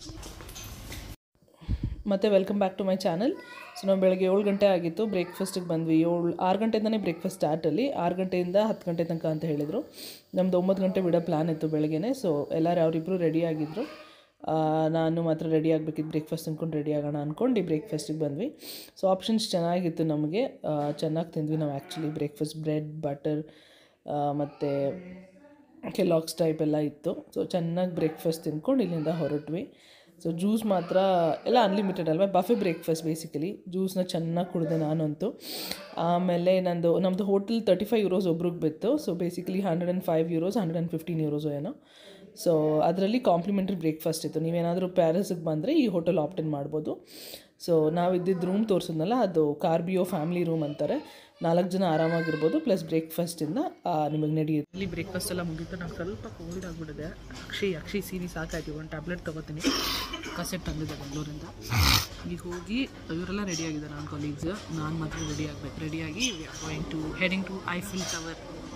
ಮತ್ತು welcome back to my channel so ನಾವು ಬೆಳಗ್ಗೆ ಏಳು ಗಂಟೆ ಆಗಿತ್ತು ಬ್ರೇಕ್ಫಾಸ್ಟಿಗೆ ಬಂದ್ವಿ ಏಳು ಆರು ಗಂಟೆಯಿಂದನೇ ಬ್ರೇಕ್ಫಾಸ್ಟ್ ಸ್ಟಾರ್ಟಲ್ಲಿ ಆರು ಗಂಟೆಯಿಂದ ಹತ್ತು ಗಂಟೆ ತನಕ ಅಂತ ಹೇಳಿದರು ನಮ್ಮದು ಒಂಬತ್ತು ಗಂಟೆ ಬಿಡೋ ಪ್ಲ್ಯಾನ್ ಇತ್ತು ಬೆಳಗ್ಗೆನೇ ಸೊ ಎಲ್ಲರೂ ಅವರಿಬ್ಬರು ರೆಡಿ ಆಗಿದ್ದರು ಆ, ನಾನು ಮಾತ್ರ ರೆಡಿ ಆಗಬೇಕಿತ್ತು ಬ್ರೇಕ್ಫಾಸ್ಟ್ ಅಂದ್ಕೊಂಡು ರೆಡಿ ಆಗೋಣ ಅಂದ್ಕೊಂಡು ಬ್ರೇಕ್ಫಾಸ್ಟಿಗೆ ಬಂದ್ವಿ ಸೊ ಆಪ್ಷನ್ಸ್ ಚೆನ್ನಾಗಿತ್ತು ನಮಗೆ ಚೆನ್ನಾಗಿ ತಿಂದ್ವಿ ನಾವು ಆ್ಯಕ್ಚುಲಿ ಬ್ರೇಕ್ಫಾಸ್ಟ್ ಬ್ರೆಡ್ ಬಟರ್ ಮತ್ತು ಕೆಲಾಕ್ಸ್ ಟೈಪ್ ಎಲ್ಲ ಇತ್ತು ಸೊ ಚೆನ್ನಾಗಿ ಬ್ರೇಕ್ಫಾಸ್ಟ್ ತಿಂದ್ಕೊಂಡು ಇಲ್ಲಿಂದ ಹೊರಟ್ವಿ ಸೊ ಜ್ಯೂಸ್ ಮಾತ್ರ ಎಲ್ಲ ಅನ್ಲಿಮಿಟೆಡ್ ಅಲ್ವಾ ಬಫೆ ಬ್ರೇಕ್ಫಾಸ್ಟ್ ಬೇಸಿಕಲಿ ಜ್ಯೂಸ್ನ ಚೆನ್ನಾಗಿ ಕುಡಿದೆ ನಾನಂತೂ ಆಮೇಲೆ ನಂದು ನಮ್ಮದು ಹೋಟೆಲ್ ತರ್ಟಿ ಫೈವ್ ಯೂರೋಸ್ ಒಬ್ರಿಗೆ ಬಿತ್ತು so basically hundred and five euros hundred and fifteen euros ಏನೋ ಸೊ ಅದರಲ್ಲಿ ಕಾಂಪ್ಲಿಮೆಂಟ್ರಿ ಬ್ರೇಕ್ಫಾಸ್ಟ್ ಇತ್ತು ನೀವೇನಾದರೂ ಪ್ಯಾರಿಸಿಗೆ ಬಂದರೆ ಈ ಹೋಟೆಲ್ ಆಪ್ಟನ್ ಮಾಡ್ಬೋದು ಸೊ ನಾವು ಇದ್ದಿದ್ದು ರೂಮ್ ತೋರಿಸಿದ್ನಲ್ಲ ಅದು ಕಾರ್ಬಿಯೋ ಫ್ಯಾಮಿಲಿ ರೂಮ್ ಅಂತಾರೆ ನಾಲ್ಕು ಜನ ಆರಾಮಾಗಿರ್ಬೋದು ಪ್ಲಸ್ ಬ್ರೇಕ್ಫಾಸ್ಟಿಂದ ನಿಮಗೆ ನಡೆಯುತ್ತೆ ಇಲ್ಲಿ ಬ್ರೇಕ್ಫಾಸ್ಟ್ ಎಲ್ಲ ಮುಗೀತು ನಂಗೆ ಸ್ವಲ್ಪ ಕೋಲ್ಡ್ ಆಗಿಬಿಟ್ಟಿದೆ ಅಕ್ಷಿ ಅಕ್ಷಿ ಸೀನಿ ಸಾಕಾಯ್ತು ಒಂದು ಟ್ಯಾಬ್ಲೆಟ್ ತೊಗೋತೀನಿ ಕಸೆಟ್ ತಂದಿದ್ದೆ ಬೆಂಗಳೂರಿಂದ ಈಗ ಹೋಗಿ ಇವರೆಲ್ಲ ರೆಡಿ ಆಗಿದ್ದಾರೆ ನನ್ನ ಕೊಲೀಗ್ಸ್ ನಾನು ಮಾತ್ರ ರೆಡಿ ಆಗಬೇಕು ರೆಡಿಯಾಗಿ going to heading to Eiffel tower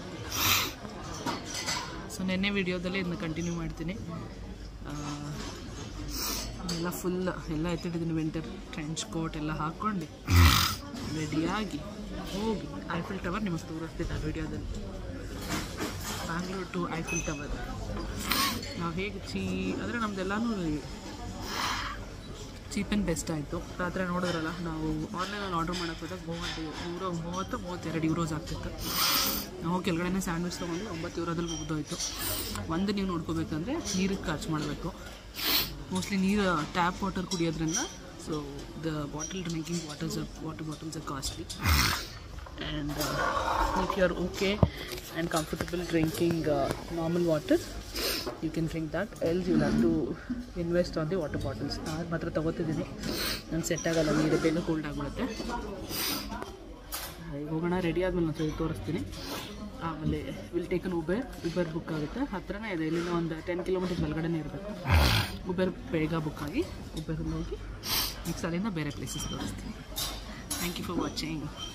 so ನೆನ್ನೆ ವಿಡಿಯೋದಲ್ಲೇ ಇದನ್ನ ಕಂಟಿನ್ಯೂ ಮಾಡ್ತೀನಿ ಆ, ಎಲ್ಲ ಫುಲ್ ಎಲ್ಲ ಎತ್ತಿಟ್ಟಿದ್ದೀನಿ ವಿಂಟರ್ ಟ್ರೆಂಚ್ ಕೋಟ್ ಎಲ್ಲ ಹಾಕ್ಕೊಂಡು ರೆಡಿಯಾಗಿ ಹೋಗಿ ಐಫಿಲ್ ಟವರ್ ನಿಮಗೆ ತೋರಿಸ್ತೀನಿ ಆ ವಿಡಿಯೋದಲ್ಲಿ ಬ್ಯಾಂಗ್ಳೂರ್ ಟು ಐಫಿಲ್ ಟವರ್ ನಾವು ಹೇಗೆ ಚೀ ಅಂದರೆ ನಮ್ದೆಲ್ಲನೂ ಚೀಪ್ ಆ್ಯಂಡ್ ಬೆಸ್ಟ್ ಆಯಿತು ರಾತ್ರಿ ನೋಡಿದ್ರಲ್ಲ ನಾವು ಆನ್ಲೈನಲ್ಲಿ ಆರ್ಡರ್ ಮಾಡೋಕ್ಕೆ ಹೋದಾಗ ಮೂವತ್ತು ಯೂರೋ ಮೂವತ್ತು ಮೂವತ್ತೆರಡು ಯೂರೋಸ್ ಆಗ್ತಿತ್ತು ನಾವು ಕೆಳಗಡೆನೇ ಸ್ಯಾಂಡ್ವಿಚ್ ತೊಗೊಂಡು ಒಂಬತ್ತು ಯೂರೋದಲ್ಲಿ ಮುಗಿದೋಯ್ತು ಒಂದು ನೀವು ನೋಡ್ಕೋಬೇಕಂದ್ರೆ ನೀರಿಗೆ ಖರ್ಚು ಮಾಡಬೇಕು ಮೋಸ್ಟ್ಲಿ ನೀರು ಟ್ಯಾಪ್ ವಾಟರ್ ಕುಡಿಯೋದ್ರಿಂದ so the bottle drinking waters water bottles are costly and if you are okay and comfortable drinking normal water you can drink that else you have to invest on the water bottles ನಾನು ಮಾತ್ರ ತೊಗೋತಿದ್ದೀನಿ ನಂಗೆ set ಆಗಲ್ಲ ನೀರು ಬೇಗ cold ಆಗಿಬಿಡುತ್ತೆ ಈಗ ಹೋಗೋಣ ready ಆದಮೇಲೆ ನಾನು ತೋರಿಸ್ತೀನಿ ಆಮೇಲೆ will taken Uber Uber book ಆಗುತ್ತೆ ಹತ್ರನೇ ಇದೆ ಇಲ್ಲಿಂದ ಒಂದು ಟೆನ್ ಕಿಲೋಮೀಟರ್ಸ್ ಒಳಗಡೆನೇ ಇರಬೇಕು ಉಬೇರ್ ಬೇಗ ಬುಕ್ ಆಗಿ ಉಬೇರಲ್ಲಿ ಹೋಗಿ ನೆಕ್ಸ್ಟ್ ಅಲ್ಲಿಂದ ಬೇರೆ ಪ್ಲೇಸಸ್ ತೋರಿಸ್ತೀನಿ ಥ್ಯಾಂಕ್ ಯು ಫಾರ್ ವಾಚಿಂಗ್